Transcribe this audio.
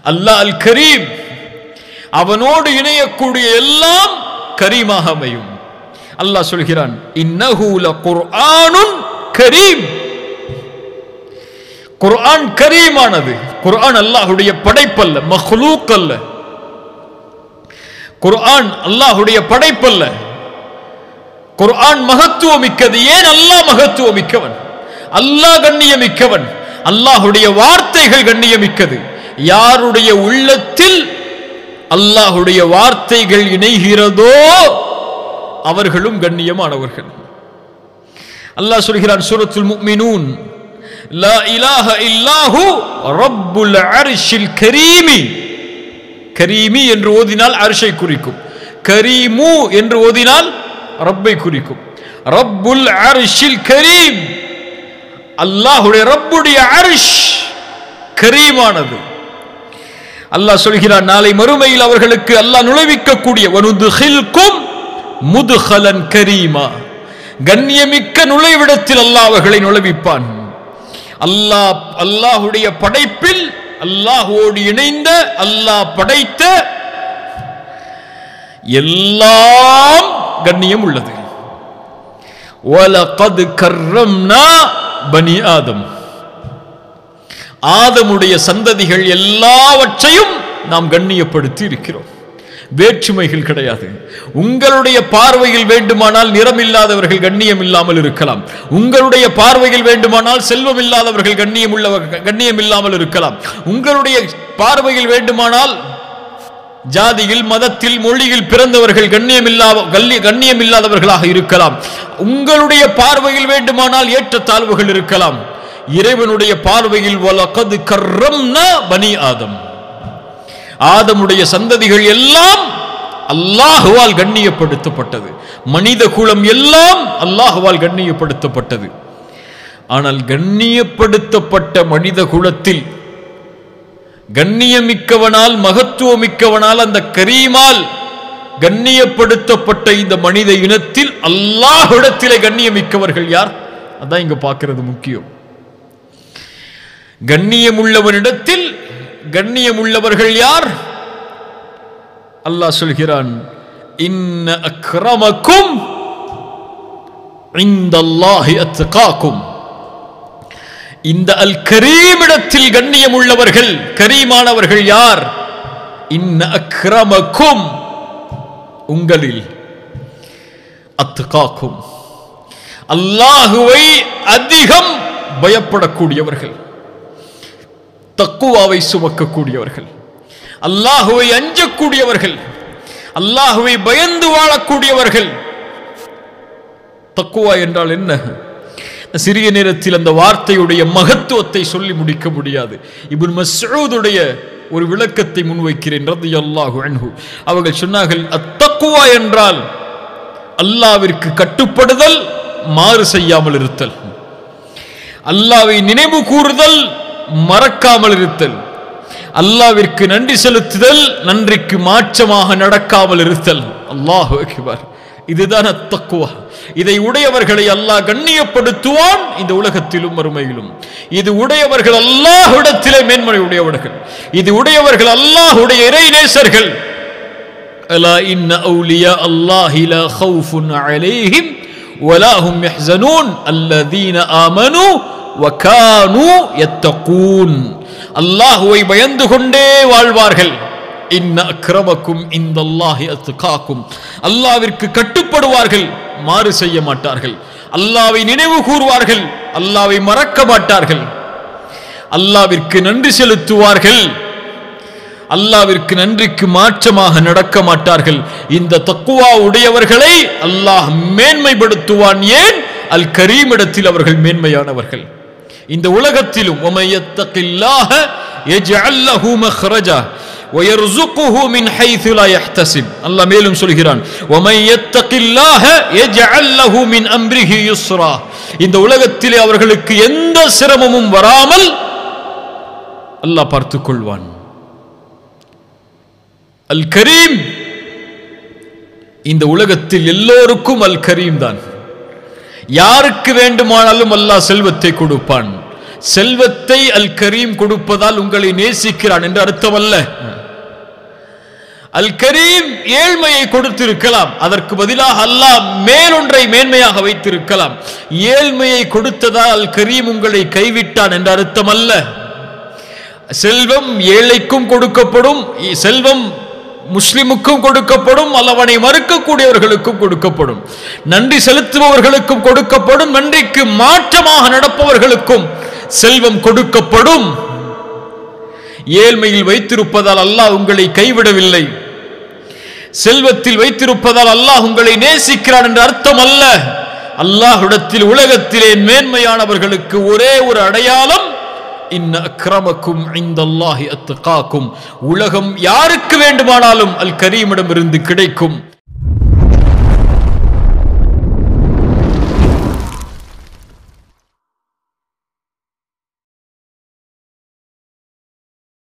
அல்லாஹ் அல் கரீம் அவனோடு இணையக்கூடிய எல்லாம் கரீமாக அமையும் அல்லாஹ் சொல்கிறான் இன்னஹு லகுர்ஆனுன் கரீம் குர்ஆன் கரீமானது குர்ஆன் அல்லாஹ்வுடைய படைப்பல்ல மஹ்லூக் அல்ல குர்ஆன் அல்லாஹ்வுடைய படைப்பல்ல குர்ஆன் மகத்துவமிக்கது ஏன் அல்லாஹ் மகத்துவமிக்கவன் அல்லாஹ் கண்ணியமிக்கவன் அல்லாஹ்வுடைய வார்த்தைகள் கண்ணியமிக்கது யாருடைய உள்ளத்தில் அல்லாஹ்வுடைய வார்த்தைகள் இணைகிறதோ அவர்களும் கண்ணியமானவர்கள் அல்லாஹ் சொல்கிறான் சூரத்துல் முஃமினூன் லா இலாஹ இல்லாஹு ரப்புல் அர்ஷில் கரீமி கரீமி என்று ஓதினால் அரிஷை குறிக்கும் கரீமு என்று ஓதினால் ரப்பை குறிக்கும் ரப்புல் அர்ஷில் கரீம் அல்லாஹுடைய ரப்புடைய அரிஷ் கரீமானது அல்லாஹ் சொல்கிறான் நாளை மறுமையில் அவர்களுக்கு அல்லாஹ் நுழைவிக்கக்கூடிய வனுதுகில்கும் முதுகலன் கரீமா கண்ணியமிக்க நுழைவிடத்தில் அல்லாஹ் அவர்களை நுழைவிப்பான் அல்லாஹ் அல்லாஹுடைய படைப்பில் அல்லாஹோடு இணைந்த அல்லாஹ் படைத்த எல்லாம் கண்ணியம் உள்ளது வலகத் கர்ரம்னா பனி ஆதம் ஆதமுடைய சந்ததிகள் எல்லாவற்றையும் நாம் கண்ணியப்படுத்தி இருக்கிறோம் வேற்றுமைகள் கிடையாது உங்களுடைய பார்வையில் வேண்டுமானால் நிறம் இல்லாதவர்கள் கண்ணியம் இல்லாமல் இருக்கலாம் உங்களுடைய பார்வையில் வேண்டுமானால் செல்வம் இல்லாதவர்கள் கண்ணியம் உள்ள கண்ணியம் இல்லாமல் இருக்கலாம் உங்களுடைய பார்வையில் வேண்டுமானால் ஜாதியில் மதத்தில் மொழியில் பிறந்தவர்கள் கண்ணியம் இல்லாத கண்ணியம் இல்லாதவர்களாக இருக்கலாம் உங்களுடைய பார்வையில் வேண்டுமானால் ஏற்றத்தாழ்வுகள் இருக்கலாம் இறைவனுடைய பார்வையில் வலகது கர்ரம்னா பனி ஆதம் ஆதமுடைய சந்ததிகள் எல்லாம் அல்லாஹுவால் கண்ணியப்படுத்தப்பட்டது மனித குலம் எல்லாம் அல்லாஹுவால் கண்ணியப்படுத்தப்பட்டது ஆனால் கண்ணியப்படுத்தப்பட்ட மனித குலத்தில் கண்ணியமிக்கவனால் மகத்துவமிக்கவனால் அந்த கரீமால் கண்ணியப்படுத்தப்பட்ட இந்த மனித இனத்தில் அல்லாஹ்விடத்திலே கண்ணியமிக்கவர்கள் யார் அதான் இங்க பார்க்கிறது முக்கியம் கண்ணியமுள்ளவனிடத்தில் கண்ணியமுள்ளவர்கள் யார் அல்லாஹ் சொல்கிறான் இன்ன அக்ரமக்கும் இந்தல்லாஹி அத்காக்கும் இந்த அல் கரீமிடத்தில் கண்ணியம் உள்ளவர்கள் கரீமானவர்கள் யார் இன்ன அக்ரமக்கும் உங்களில் அத்துகாக்கும் அல்லாஹுவை அதிகம் பயப்படக்கூடியவர்கள் தக்குவாவை சுமக்கக்கூடியவர்கள் அல்லாஹுவை அஞ்சக்கூடியவர்கள் அல்லாஹுவை பயந்து வாழக்கூடியவர்கள் தக்குவா என்றால் என்ன சிறிய நேரத்தில் அந்த வார்த்தையுடைய மகத்துவத்தை சொல்லி முடிக்க முடியாது இப்னு மஸ்ஊதுடைய ஒரு விளக்கத்தை முன்வைக்கிறேன் ரலியல்லாஹு அன்ஹு அவர்கள் சொன்னார்கள் அத்தக்குவா என்றால் அல்லாவிற்கு கட்டுப்படுதல் மாறு செய்யாமல் இருத்தல் அல்லாவை நினைவு கூறுதல் மறக்காமல் இருத்தல் அல்லாவிற்கு நன்றி செலுத்துதல் நன்றிக்கு மாற்றமாக நடக்காமல் இருத்தல் அல்லாஹ் அக்பர் இதுதான் அத்தக்குவா இதை உடையவர்களை அல்லாஹ் கண்ணியப்படுத்துவான் இந்த உலகத்திலும் மறுமையிலும் இது உடையவர்கள் அல்லாஹ்விடத்திலே மேன்மை உடையவர்கள் இது உடையவர்கள் அல்லாஹ்வுடைய இறை நேசர்கள் அலா இன்ன அவுலியா அல்லாஹி லா ஹவுஃபுன் அலைஹிம் ولا هم يحزنون الذين آمنوا وكانوا يتقون அல்லாஹுவை பயந்து கொண்டே வாழ்வார்கள் இன்ன அக்ரமக்கும் இந்த அல்லாஹி அத்துகாக்கும் அல்லாவிற்கு கட்டுப்படுவார்கள் மாறு செய்ய மாட்டார்கள் அல்லாவை நினைவு கூறுவார்கள் அல்லாவை மறக்க மாட்டார்கள் அல்லாவிற்கு நன்றி செலுத்துவார்கள் அல்லாவிற்கு நன்றிக்கு மாற்றமாக நடக்க மாட்டார்கள் இந்த தக்குவா உடையவர்களை அல்லாஹ் மேன்மைப்படுத்துவான் ஏன் அல் கரீமிடத்தில் அவர்கள் மேன்மையானவர்கள் இந்த உலகத்திலும் ஒமையத்தகில்லாஹ யஜ்அல் லஹு மக்ரஜா ويرزقه من حيث لا يحتسب الله மேலும் சொல்கிறான் ومن يتق الله يجعل له من امره يسرا இந்த உலகத்திலே அவர்களுக்கு எந்த சிரமமும் வராமல் அல்லாஹ் பார்த்துக் கொள்வான் அல் கரீம் இந்த உலகத்தில் எல்லோருக்கும் அல் கரீம் தான் யாருக்கு வேண்டுமானாலும் அல்லாஹ் செல்வத்தை கொடுப்பான் செல்வத்தை அல் கரீம் கொடுப்பதால் உங்களை நேசிக்கிறான் என்று அர்த்தமல்ல அல் கரீம் ஏழ்மையை கொடுத்திருக்கலாம் அதற்கு பதிலாக அல்லாஹ் மேலொன்றை மேன்மையாக வைத்திருக்கலாம் ஏழ்மையை கொடுத்ததால் அல் கரீம் உங்களை கைவிட்டான் என்ற அர்த்தம் அல்ல செல்வம் ஏழைக்கும் கொடுக்கப்படும் இ- செல்வம் முஸ்லிமுக்கும் கொடுக்கப்படும் அல்லவனை மறுக்கக்கூடியவர்களுக்கும் கொடுக்கப்படும் நன்றி செலுத்துபவர்களுக்கும் கொடுக்கப்படும் நன்றிக்கு மாற்றமாக நடப்பவர்களுக்கும் செல்வம் கொடுக்கப்படும் ஏழ்மையில் வைத்திருப்பதால் அல்லாஹ் உங்களை கைவிடவில்லை செல்வத்தில் வைத்திருப்பதால் அல்லாஹ் உங்களை நேசிக்கிறான் என்ற அர்த்தம் அல்ல அல்லாஹ்விடத்தில் உலகத்திலே மேன்மையானவர்களுக்கு ஒரே ஒரு அடையாளம் இன்ன அக்ரமக்கும் இந்தல்லாஹி அத்துகாக்கும் உலகம் யாருக்கு வேண்டுமானாலும் அல் கரீமிடம் இருந்து கிடைக்கும்